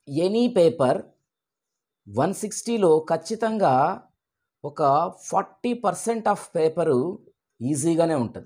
any paper one సిక్స్టీలో ఖచ్చితంగా ఒక forty percent of paper ఈజీగానే ఉంటుంది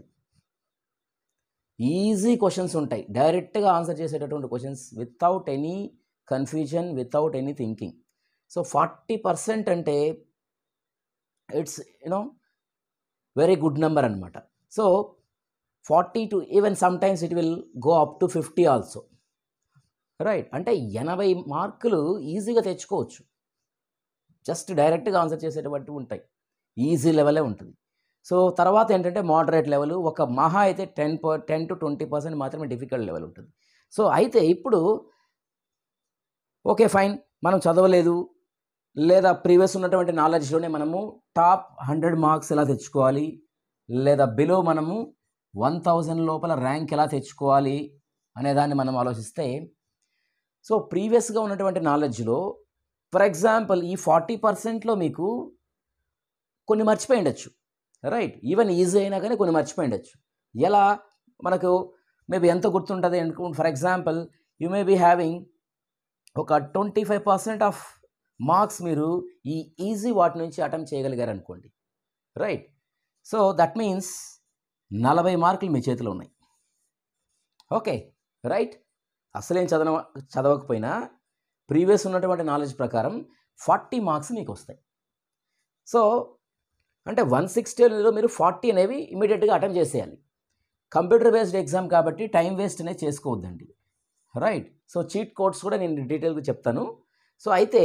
ఈజీ క్వశ్చన్స్ ఉంటాయి డైరెక్ట్గా ఆన్సర్ చేసేటటువంటి questions without any confusion without any thinking so forty percent అంటే it's you know very good number అనమాట so forty to even sometimes it will go up to fifty also right అంటే ఎనభై మార్కులు ఈజీగా తెచ్చుకోవచ్చు జస్ట్ డైరెక్ట్గా answer చేసేటువంటి ఉంటాయి ఈజీ లెవెలే ఉంటుంది సో తర్వాత ఏంటంటే మోడరేట్ లెవెల్ ఒక మహా అయితే ten per ten to twenty percent మాత్రమే డిఫికల్ట్ లెవెల్ ఉంటుంది సో అయితే ఇప్పుడు ఓకే ఫైన్ మనం చదవలేదు లేదా ప్రీవియస్ ఉన్నటువంటి నాలెడ్జ్లోనే మనము టాప్ హండ్రెడ్ మార్క్స్ ఎలా తెచ్చుకోవాలి లేదా బిలో మనము వన్ థౌజండ్ లోపల ర్యాంక్ ఎలా తెచ్చుకోవాలి అనే దాన్ని మనం ఆలోచిస్తే సో ప్రీవియస్గా ఉన్నటువంటి నాలెడ్జ్లో ఫర్ ఎగ్జాంపుల్ ఈ ఫార్టీ పర్సెంట్లో మీకు కొన్ని మర్చిపోయి ఉండొచ్చు రైట్ ఈవెన్ ఈజీ అయినా కానీ కొన్ని మర్చిపోయి ఉండొచ్చు ఎలా మనకు మేబీ ఎంత గుర్తుంటుంది అనుకో for example you may be having ఒక twenty five percent of marks మీరు ఈ ఈజీ వాటి నుంచి అటెంప్ట్ చేయగలిగారు అనుకోండి రైట్ సో దట్ మీన్స్ నలభై మార్కులు మీ చేతిలో ఉన్నాయి ఓకే రైట్ అసలేం చదవ చదవకపోయినా ప్రీవియస్ ఉన్నటువంటి నాలెడ్జ్ ప్రకారం ఫార్టీ మార్క్స్ మీకు వస్తాయి సో అంటే వన్ సిక్స్టీలో మీరు ఫార్టీ అనేవి ఇమీడియట్గా అటెంప్ట్ చేసేయాలి కంప్యూటర్ బేస్డ్ ఎగ్జామ్ కాబట్టి టైం వేస్ట్ అనేది చేసుకోవద్దండి రైట్ సో చీట్ కోడ్స్ కూడా నేను డీటెయిల్గా చెప్తాను సో అయితే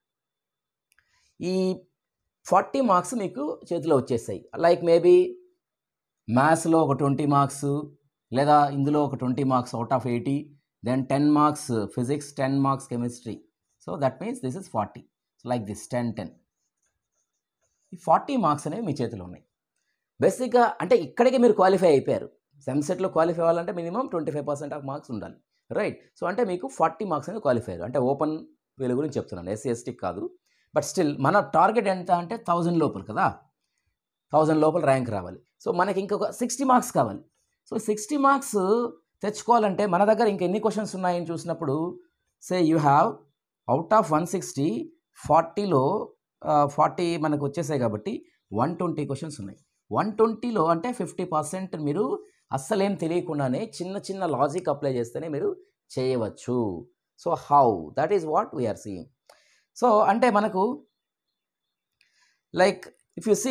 ఈ ఫార్టీ మార్క్స్ మీకు చేతిలో వచ్చేసాయి లైక్ మేబీ మ్యాథ్స్లో ఒక ట్వంటీ మార్క్స్ లేదా ఇందులో ఒక twenty marks out of eighty then ten marks physics ten marks chemistry so that means this is forty like this ten ten ఈ ఫార్టీ మార్క్స్ అనేవి మీ చేతిలో ఉన్నాయి బేసిక్గా అంటే ఇక్కడికి మీరు క్వాలిఫై అయిపోయారు సెమ్సెట్లో క్వాలిఫై అవ్వాలంటే minimum twenty five percent of marks ఉండాలి రైట్ సో అంటే మీకు ఫార్టీ మార్క్స్ అనేది క్వాలిఫై అయ్యారు అంటే ఓపెన్ వీళ్ళ గురించి చెప్తున్నాను ఎస్సీ ఎస్టీ కాదు బట్ స్టిల్ మన టార్గెట్ ఎంత అంటే థౌజండ్ లోపల కదా థౌజండ్ లోపల ర్యాంక్ రావాలి సో మనకి ఇంకొక సిక్స్టీ మార్క్స్ కావాలి సో సిక్స్టీ మార్క్స్ తెచ్చుకోవాలంటే మన దగ్గర ఇంక ఎన్ని క్వశ్చన్స్ ఉన్నాయని చూసినప్పుడు say you have out of one sixty ఫార్టీలో ఫార్టీ మనకు వచ్చేసాయి కాబట్టి వన్ ట్వంటీ క్వశ్చన్స్ ఉన్నాయి వన్ ట్వంటీలో అంటే ఫిఫ్టీ పర్సెంట్ మీరు అస్సలేం తెలియకుండానే చిన్న చిన్న లాజిక్ అప్లై చేస్తేనే మీరు చేయవచ్చు so how that is what we are seeing so అంటే మనకు like if you see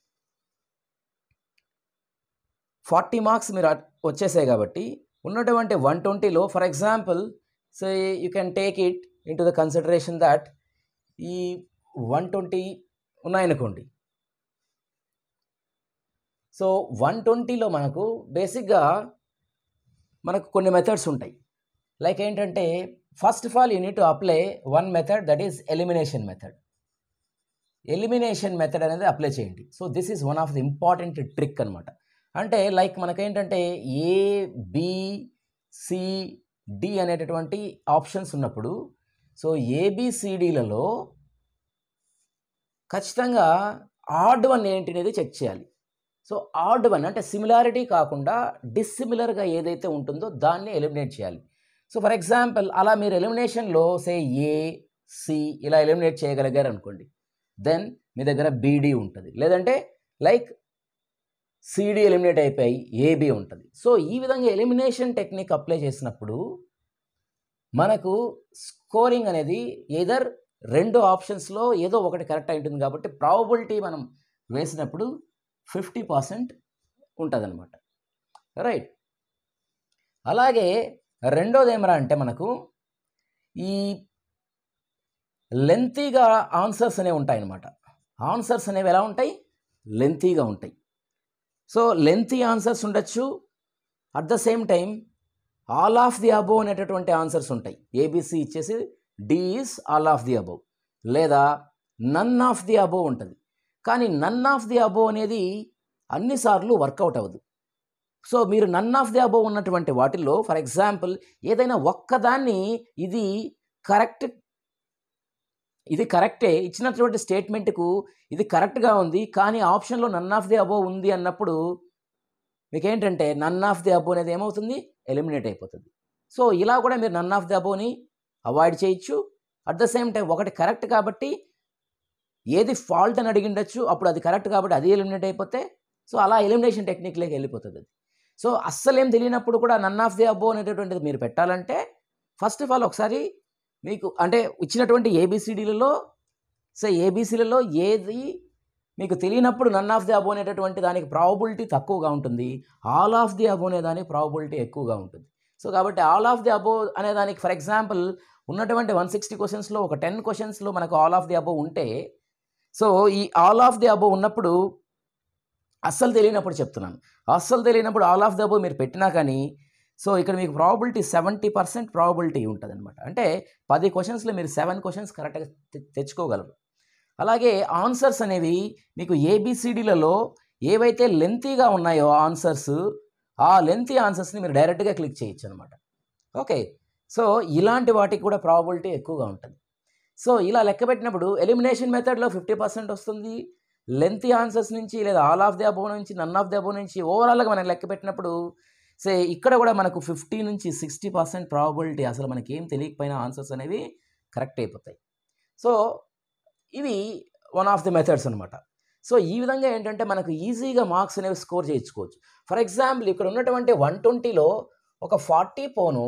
forty marks మీరు అట్- వచ్చేసాయి కాబట్టి ఉన్నటువంటి వన్ ట్వంటీలో for example so you can take it into the consideration that ఈ వన్ ట్వంటీ ఉన్నాయనుకోండి సో వన్ ట్వంటీలో మనకు బేసిక్గా మనకు కొన్ని మెథడ్స్ ఉంటాయి లైక్ ఏంటంటే first of all you need to apply one method that is elimination method elimination method అనేది అప్లై చేయండి so this is one of the important trick అనమాట అంటే లైక్ మనకేంటంటే ఏ బి సి డి అనేటటువంటి options ఉన్నప్పుడు so ఏబిసిడిలలో ఖచ్చితంగా odd one ఏంటి అనేది చెక్ చేయాలి సో ఆడ్ వన్ అంటే సిమిలారిటీ కాకుండా డిస్సిమిలర్గా ఏదైతే ఉంటుందో దాన్ని ఎలిమినేట్ చేయాలి సో ఫర్ ఎగ్జాంపుల్ అలా మీరు ఎలిమినేషన్లో సే ఏ సి ఇలా ఎలిమినేట్ చేయగలిగారు అనుకోండి దెన్ మీ దగ్గర బీడీ ఉంటుంది లేదంటే లైక్ సిడి ఎలిమినేట్ అయిపోయి ఏబి ఉంటుంది సో ఈ విధంగా ఎలిమినేషన్ టెక్నిక్ అప్లై చేసినప్పుడు మనకు స్కోరింగ్ అనేది ఏదర్ రెండు ఆప్షన్స్లో ఏదో ఒకటి కరెక్ట్ అయి ఉంటుంది కాబట్టి ప్రాబబిలిటీ మనం వేసినప్పుడు ఫిఫ్టీ పర్సెంట్ ఉంటుందన్నమాట రైట్ అలాగే రెండోది ఏమరా అంటే మనకు ఈ లెంతీగా ఆన్సర్స్ అనేవి ఉంటాయన్నమాట ఆన్సర్స్ అనేవి ఎలా ఉంటాయి లెంతీగా ఉంటాయి సో లెంతీ ఆన్సర్స్ ఉండొచ్చు at the same time all of the above అనేటటువంటి ఆన్సర్స్ ఉంటాయి ఏబిసి ఇచ్చేసి D is all of the above లేదా నన్ ఆఫ్ ది అబోవ్ ఉంటుంది కానీ నన్ ఆఫ్ ది అబోవ్ అనేది అన్నిసార్లు వర్కౌట్ అవ్వదు సో మీరు నన్ ఆఫ్ ది అబోవ్ ఉన్నటువంటి వాటిల్లో ఫర్ ఎగ్జాంపుల్ ఏదైనా ఒక్కదాన్ని ఇది కరెక్ట్ ఇది కరెక్టే ఇచ్చినటువంటి స్టేట్మెంట్కు ఇది కరెక్ట్గా ఉంది కానీ ఆప్షన్లో నన్ ఆఫ్ ది అబోవ్ ఉంది అన్నప్పుడు మీకు ఏంటంటే నన్ ఆఫ్ ది అబోవ్ అనేది ఏమవుతుంది ఎలిమినేట్ అయిపోతుంది సో ఇలా కూడా మీరు నన్ ఆఫ్ ది అబోవ్ని అవాయిడ్ చేయొచ్చు అట్ ద సేమ్ టైం ఒకటి కరెక్ట్ కాబట్టి ఏది ఫాల్ట్ అని అడిగిండొచ్చు అప్పుడు అది కరెక్ట్ కాబట్టి అది ఎలిమినేట్ అయిపోతే సో అలా ఎలిమినేషన్ టెక్నిక్లోకి వెళ్ళిపోతుంది అది సో అస్సలు ఏం తెలియనప్పుడు కూడా నన్ ఆఫ్ ది అబో అనేటటువంటిది మీరు పెట్టాలంటే ఫస్ట్ ఆఫ్ ఆల్ ఒకసారి మీకు అంటే ఇచ్చినటువంటి ఏబిసిడీలలో సో ఏబీసీలలో ఏది మీకు తెలియనప్పుడు నన్ ఆఫ్ ది అబో అనేటటువంటి దానికి ప్రాబబిలిటీ తక్కువగా ఉంటుంది ఆల్ ఆఫ్ ది అబో అనే దానికి ప్రాబబిలిటీ ఎక్కువగా ఉంటుంది సో కాబట్టి ఆల్ ఆఫ్ ది అబో అనే దానికి ఫర్ ఎగ్జాంపుల్ ఉన్నటువంటి వన్ సిక్స్టీ క్వశ్చన్స్లో ఒక టెన్ క్వశ్చన్స్లో మనకు ఆల్ ఆఫ్ ది అబో ఉంటే సో ఈ ఆల్ ఆఫ్ ది అబో ఉన్నప్పుడు అస్సలు తెలియనప్పుడు చెప్తున్నాను అస్సలు తెలియనప్పుడు ఆల్ ఆఫ్ ది అబో మీరు పెట్టినా కానీ సో ఇక్కడ మీకు ప్రాబిలిటీ సెవెంటీ పర్సెంట్ ప్రాబిలిటీ ఉంటుంది అనమాట అంటే పది క్వశ్చన్స్లో మీరు సెవెన్ క్వశ్చన్స్ కరెక్ట్గా తె- తెచ్చుకోగలరు అలాగే ఆన్సర్స్ అనేవి మీకు ఏబిసిడీలలో ఏవైతే లెంతీగా ఉన్నాయో ఆన్సర్స్ ఆ లెంతీ ఆన్సర్స్ని మీరు డైరెక్ట్గా క్లిక్ చేయొచ్చు అనమాట ఓకే సో ఇలాంటి వాటికి కూడా ప్రాబిలిటీ ఎక్కువగా ఉంటుంది సో ఇలా లెక్క పెట్టినప్పుడు ఎలిమినేషన్ మెథడ్లో ఫిఫ్టీ పర్సెంట్ వస్తుంది లెంతీ ఆన్సర్స్ నుంచి లేదా ఆల్ ఆఫ్ ది అబో నుంచి నన్ ఆఫ్ ది అబో నుంచి ఓవరాల్గా మనం లెక్క పెట్టినప్పుడు సే ఇక్కడ కూడా మనకు ఫిఫ్టీ నుంచి సిక్స్టీ పర్సెంట్ ప్రాబిలిటీ అసలు మనకి ఏం తెలియకపోయినా ఆన్సర్స్ అనేవి కరెక్ట్ అయిపోతాయి సో ఇవి వన్ ఆఫ్ ది మెథడ్స్ అనమాట సో ఈ విధంగా ఏంటంటే మనకు ఈజీగా మార్క్స్ అనేవి స్కోర్ చేయించుకోవచ్చు ఫర్ ఎగ్జాంపుల్ ఇక్కడ ఉన్నటువంటి వన్ ట్వంటీలో ఒక ఫార్టీ పోను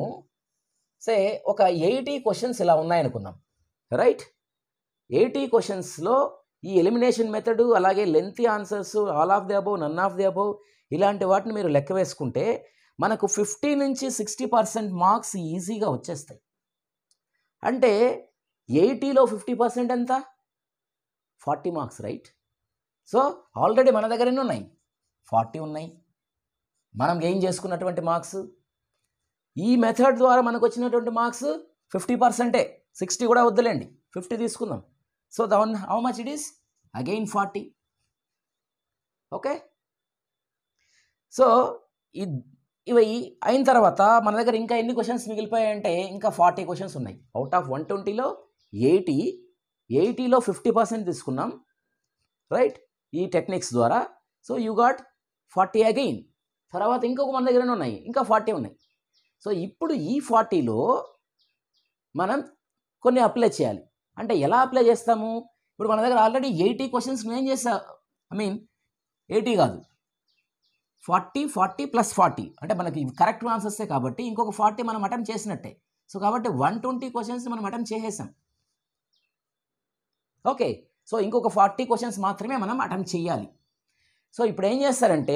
సే ఒక ఎయిటీ క్వశ్చన్స్ ఇలా ఉన్నాయనుకుందాం రైట్ ఎయిటీ క్వశ్చన్స్లో ఈ ఎలిమినేషన్ మెథడ్ అలాగే lengthy answers all of the above none of the above ఇలాంటి వాటిని మీరు లెక్క వేసుకుంటే మనకు ఫిఫ్టీ నుంచి సిక్స్టీ పర్సెంట్ మార్క్స్ ఈజీగా వచ్చేస్తాయి అంటే ఎయిటీలో ఫిఫ్టీ పర్సెంట్ ఎంత forty marks right so already మన దగ్గర ఎన్ని ఉన్నాయి ఫార్టీ ఉన్నాయి మనం గెయిన్ చేసుకున్నటువంటి మార్క్స్ ఈ మెథడ్ ద్వారా మనకు వచ్చినటువంటి మార్క్స్ ఫిఫ్టీ పర్సెంటే సిక్స్టీ కూడా వద్దులేండి ఫిఫ్టీ తీసుకుందాం so the one how much it is again forty okay so ఈ ఇవి అయిన తర్వాత మన దగ్గర ఇంకా ఎన్ని క్వశ్చన్స్ మిగిలిపోయాయంటే ఇంకా ఫార్టీ క్వశ్చన్స్ ఉన్నాయి అవుట్ ఆఫ్ వన్ ట్వంటీలో ఎయిటీ ఎయిటీలో ఫిఫ్టీ పర్సెంట్ తీసుకున్నాం రైట్ ఈ టెక్నిక్స్ ద్వారా so you got forty again తర్వాత ఇంకొక మన దగ్గర ఉన్నాయి ఇంకా ఫార్టీ ఉన్నాయి సో ఇప్పుడు ఈ ఫార్టీలో మనం కొన్ని అప్లై చేయాలి అంటే ఎలా అప్లై చేస్తాము ఇప్పుడు మన దగ్గర ఆల్రెడీ ఎయిటీ క్వశ్చన్స్ నేను చేసా ఐ మీన్ ఎయిటీ కాదు ఫార్టీ ఫార్టీ ప్లస్ ఫార్టీ అంటే మనకి కరెక్ట్ ఆన్సర్సే కాబట్టి ఇంకొక ఫార్టీ మనం అటెంప్ట్ చేసినట్టే సో కాబట్టి వన్ ట్వంటీ క్వశ్చన్స్ మనం అటెంప్ట్ చేసేసాం ఓకే సో ఇంకొక ఫార్టీ క్వశ్చన్స్ మాత్రమే మనం అటెంప్ట్ చేయాలి సో ఇప్పుడు ఏం చేస్తారంటే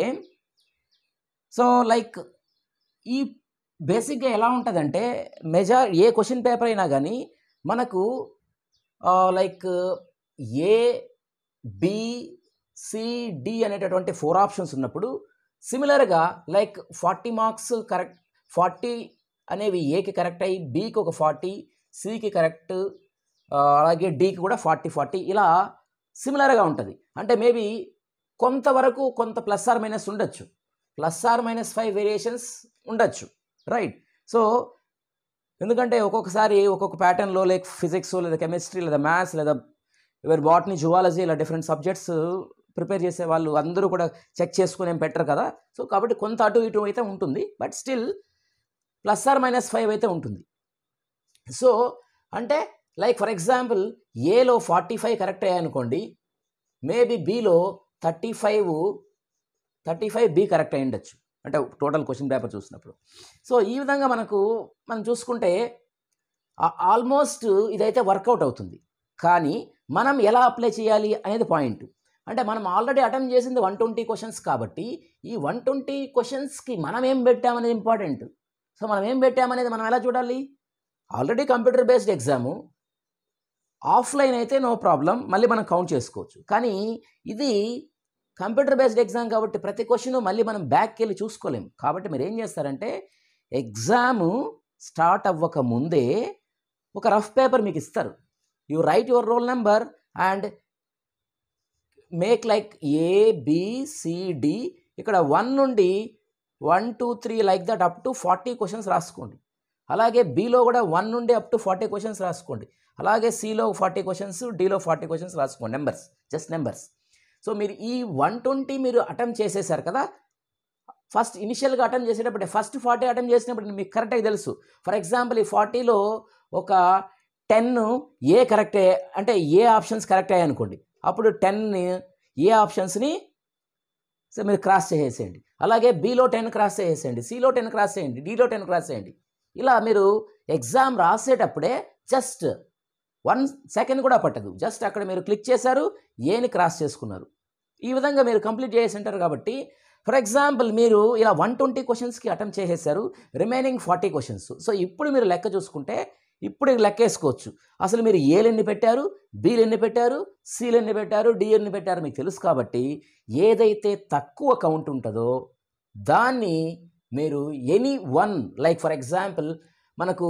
సో లైక్ ఈ బేసిక్గా ఎలా ఉంటుందంటే మెజార్ ఏ క్వశ్చన్ పేపర్ అయినా కానీ మనకు like A B C D అనేటటువంటి ఫోర్ ఆప్షన్స్ ఉన్నప్పుడు సిమిలర్గా like forty marks correct forty అనేవి ఏకి కరెక్ట్ అయ్యి బికి ఒక ఫార్టీ సికి కరెక్ట్ అలాగే డీకి కూడా ఫార్టీ ఫార్టీ ఇలా సిమిలర్గా ఉంటుంది అంటే మేబీ కొంతవరకు కొంత ప్లస్ ఆర్ మైనస్ ఉండొచ్చు plus or minus five variations ఉండొచ్చు రైట్ సో ఎందుకంటే ఒక్కొక్కసారి ఒక్కొక్క ప్యాటర్న్లో లైక్ ఫిజిక్స్ లేదా కెమిస్ట్రీ లేదా మ్యాథ్స్ లేదా ఎవరి బాటనీ జువాలజీ ఇలా డిఫరెంట్ సబ్జెక్ట్స్ ప్రిపేర్ చేసే వాళ్ళు అందరూ కూడా చెక్ చేసుకుని ఏం పెట్టరు కదా సో కాబట్టి కొంత అటు ఇటు అయితే ఉంటుంది but still plus or minus five అయితే ఉంటుంది సో అంటే లైక్ ఫర్ ఎగ్జాంపుల్ ఏలో ఫార్టీ ఫైవ్ కరెక్ట్ అయ్యాయనుకోండి మేబీ బీలో thirty five thirty five B correct అయి ఉండొచ్చు అంటే టోటల్ క్వశ్చన్ పేపర్ చూసినప్పుడు సో ఈ విధంగా మనకు మనం చూసుకుంటే ఆల్మోస్ట్ ఇదైతే వర్కౌట్ అవుతుంది కానీ మనం ఎలా అప్లై చేయాలి అనేది పాయింట్ అంటే మనం ఆల్రెడీ అటెంప్ట్ చేసింది వన్ ట్వంటీ క్వశ్చన్స్ కాబట్టి ఈ వన్ ట్వంటీ క్వశ్చన్స్కి మనం ఏం పెట్టామనేది ఇంపార్టెంట్ సో మనం ఏం పెట్టామనేది మనం ఎలా చూడాలి already computer based exam offline అయితే నో ప్రాబ్లం మళ్ళీ మనం కౌంట్ చేసుకోవచ్చు కానీ ఇది కంప్యూటర్ బేస్డ్ ఎగ్జామ్ కాబట్టి ప్రతి క్వశ్చన్ మళ్ళీ మనం బ్యాక్కి వెళ్ళి చూసుకోలేం కాబట్టి మీరు ఏం చేస్తారంటే ఎగ్జాము స్టార్ట్ అవ్వక ముందే ఒక రఫ్ పేపర్ మీకు ఇస్తారు you write your roll number and make like A B C D ఇక్కడ వన్ నుండి one two three like that up to forty questions రాసుకోండి అలాగే బీలో కూడా వన్ నుండి అప్ టు ఫార్టీ క్వశ్చన్స్ రాసుకోండి అలాగే సిలో ఫార్టీ క్వశ్చన్స్ డీలో ఫార్టీ క్వశ్చన్స్ రాసుకోండి నెంబర్స్ జస్ట్ నెంబర్స్ సో మీరు ఈ వన్ ట్వంటీ మీరు అటెంప్ట్ చేసేసారు కదా ఫస్ట్ ఇనిషియల్గా అటెంప్ట్ చేసేటప్పుడు ఫస్ట్ ఫార్టీ అటెంప్ట్ చేసినప్పుడు మీకు కరెక్ట్గా తెలుసు ఫర్ ఎగ్జాంపుల్ ఈ ఫార్టీలో ఒక టెన్ ఏ కరెక్ట్ అంటే ఏ ఆప్షన్స్ కరెక్ట్ అయ్యాయి అనుకోండి అప్పుడు టెన్ ఏ ఆప్షన్స్ని సో మీరు క్రాస్ చేసేయండి అలాగే బీలో టెన్ క్రాస్ చేసేయండి సిలో టెన్ క్రాస్ చేయండి డీలో టెన్ క్రాస్ చేయండి ఇలా మీరు ఎగ్జామ్ రాసేటప్పుడే జస్ట్ వన్ సెకండ్ కూడా పట్టదు జస్ట్ అక్కడ మీరు క్లిక్ చేశారు ఏని క్రాస్ చేసుకున్నారు ఈ విధంగా మీరు కంప్లీట్ చేసి ఉంటారు కాబట్టి ఫర్ ఎగ్జాంపుల్ మీరు ఇలా వన్ ట్వంటీ క్వశ్చన్స్కి అటెంప్ట్ చేసేసారు రిమైనింగ్ ఫార్టీ క్వశ్చన్స్ సో ఇప్పుడు మీరు లెక్క చూసుకుంటే ఇప్పుడు లెక్క వేసుకోవచ్చు అసలు మీరు ఏలు ఎన్ని పెట్టారు బీలు ఎన్ని పెట్టారు సీలు ఎన్ని పెట్టారు డి ఎన్ని పెట్టారు మీకు తెలుసు కాబట్టి ఏదైతే తక్కువ కౌంట్ ఉంటుందో దాన్ని మీరు any one like for example మనకు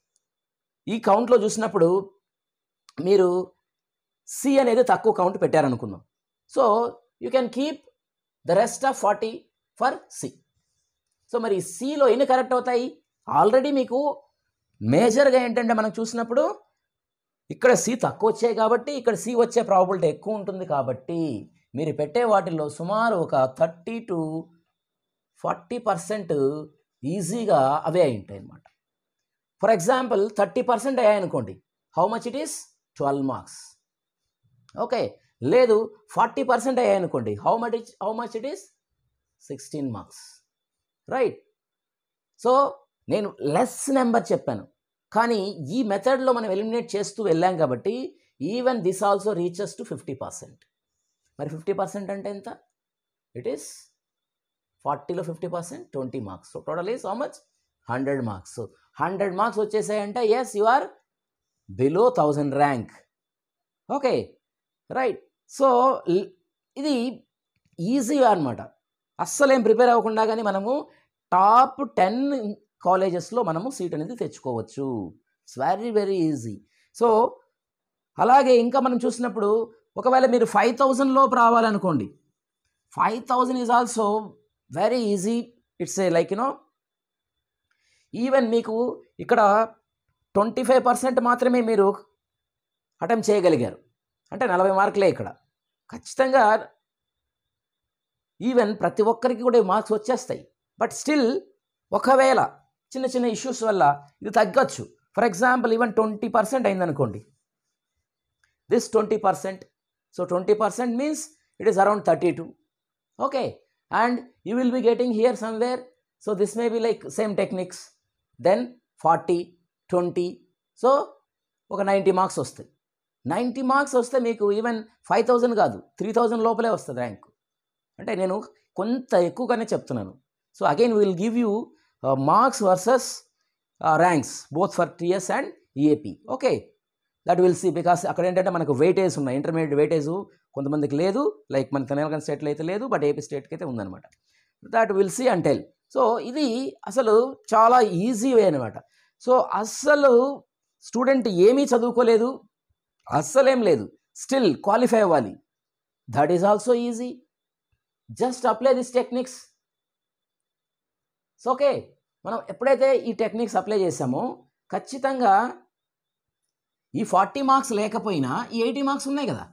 ఈ కౌంట్లో చూసినప్పుడు మీరు సి అనేది తక్కువ కౌంట్ పెట్టారనుకుందాం so you can keep the rest of forty for C so మరి సిలో ఎన్ని కరెక్ట్ అవుతాయి ఆల్రెడీ మీకు మేజర్గా ఏంటంటే మనం చూసినప్పుడు ఇక్కడ సి తక్కువ వచ్చాయి కాబట్టి ఇక్కడ సి వచ్చే ప్రాబిలిటీ ఎక్కువ ఉంటుంది కాబట్టి మీరు పెట్టే వాటిల్లో సుమారు ఒక థర్టీ టు ఫార్టీ పర్సెంట్ ఈజీగా అవే అయి ఉంటాయి అన్నమాట ఫర్ ఎగ్జాంపుల్ థర్టీ పర్సెంట్ అయ్యాయనుకోండి how much it is twelve marks okay లేదు ఫార్టీ పర్సెంట్ అయ్యాయనుకోండి how much it how much it is sixteen marks right so నేను లెస్ నెంబర్ చెప్పాను కానీ ఈ మెథడ్లో మనం ఎలిమినేట్ చేస్తూ వెళ్ళాం కాబట్టి even this also reaches to fifty percent మరి ఫిఫ్టీ పర్సెంట్ అంటే ఎంత ఇట్ ఈస్ ఫార్టీలో fifty percent twenty marks so total is how much hundred marks hundred marks వచ్చేసాయంటే yes you are below thousand rank okay right so ఇది ఈజీగా అనమాట అస్సలేం prepare అవ్వకుండా కానీ మనము టాప్ టెన్ కాలేజెస్లో మనము సీట్ అనేది తెచ్చుకోవచ్చు it's very very easy so అలాగే ఇంకా మనం చూసినప్పుడు ఒకవేళ మీరు ఫైవ్ థౌజండ్ లోపు రావాలనుకోండి five thousand is also very easy it's a like you know even మీకు ఇక్కడ ట్వంటీ ఫైవ్ పర్సెంట్ మాత్రమే మీరు అటెంప్ట్ చేయగలిగారు అంటే నలభై మార్కులే ఇక్కడ ఖచ్చితంగా ఈవెన్ ప్రతి ఒక్కరికి కూడా మార్క్స్ వచ్చేస్తాయి బట్ స్టిల్ ఒకవేళ చిన్న చిన్న ఇష్యూస్ వల్ల ఇది తగ్గచ్చు for example even twenty percent అయిందనుకోండి this twenty percent so twenty percent means it is around thirty two okay and you will be getting here somewhere so this maybe like same techniques then forty twenty so ఒక ninety marks వస్తాయి ninety marks వస్తే మీకు even five thousand కాదు three thousand లోపలే వస్తుంది rank అంటే నేను కొంత ఎక్కువగానే చెప్తున్నాను so again will give you marks versus ranks both for TS and EAP okay that will see because అక్కడ ఏంటంటే మనకు వెయిటేజ్ ఉన్నాయి ఇంటర్మీడియట్ వెయిటేజ్ కొంతమందికి లేదు లైక్ మన తెలంగాణ స్టేట్లో అయితే లేదు బట్ ఏపీ స్టేట్కి అయితే ఉందన్నమాట that will see and tell so ఇది అసలు చాలా ఈజీ వే అనమాట సో అస్సలు స్టూడెంట్ ఏమీ చదువుకోలేదు అస్సలేం లేదు స్టిల్ క్వాలిఫై అవ్వాలి that is also easy just apply this techniques so okay మనం ఎప్పుడైతే ఈ టెక్నిక్స్ అప్లై చేసామో ఖచ్చితంగా ఈ ఫార్టీ మార్క్స్ లేకపోయినా ఈ ఎయిటీ మార్క్స్ ఉన్నాయి కదా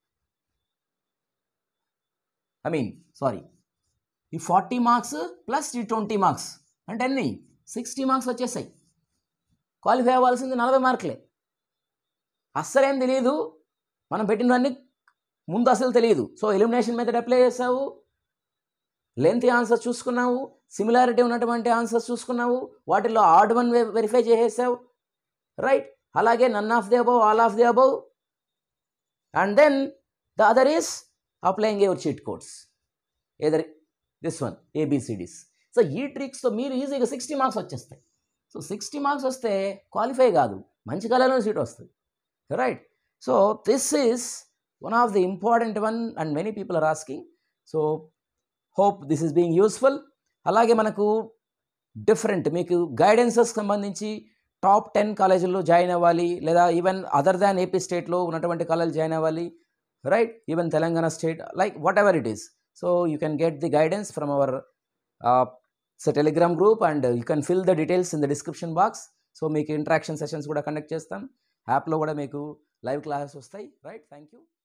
ఐ మీన్ సారీ ఈ ఫార్టీ మార్క్స్ ప్లస్ ఈ ట్వంటీ మార్క్స్ అంటే అన్ని సిక్స్టీ మార్క్స్ వచ్చేసాయి క్వాలిఫై అవ్వాల్సింది నలభై మార్కులే అస్సలేం తెలియదు మనం పెట్టినవన్నీ ముందు అసలు తెలియదు సో ఎలిమినేషన్ మెథడ్ అప్లై చేసావు లెంత్ ఆన్సర్స్ చూసుకున్నావు సిమిలారిటీ ఉన్నటువంటి ఆన్సర్స్ చూసుకున్నావు వాటిల్లో ఆర్డ్ వన్ వెరిఫై చేసేసావు రైట్ అలాగే none of the above all of the above and then the other is applying your cheat codes either this one A B C Ds so ఈ ట్రిక్స్తో మీరు ఈజీగా సిక్స్టీ మార్క్స్ వచ్చేస్తాయి సో సిక్స్టీ మార్క్స్ వస్తే క్వాలిఫై కాదు మంచి కళలో సీట్ వస్తుంది right so this is one of the important one and many people are asking so hope this is being useful అలాగే మనకు డిఫరెంట్ మీకు గైడెన్సెస్ సంబంధించి టాప్ టెన్ కాలేజీల్లో జాయిన్ అవ్వాలి లేదా ఈవెన్ అదర్ దాన్ ఏపీ స్టేట్లో ఉన్నటువంటి కాలేజ్ జాయిన్ అవ్వాలి right even Telangana state like whatever it is so you can get the guidance from our so Telegram group and you can fill the details in the description box so మీకు interaction sessions కూడా conduct చేస్తాం యాప్లో కూడా మీకు live classes వస్తాయి right thank you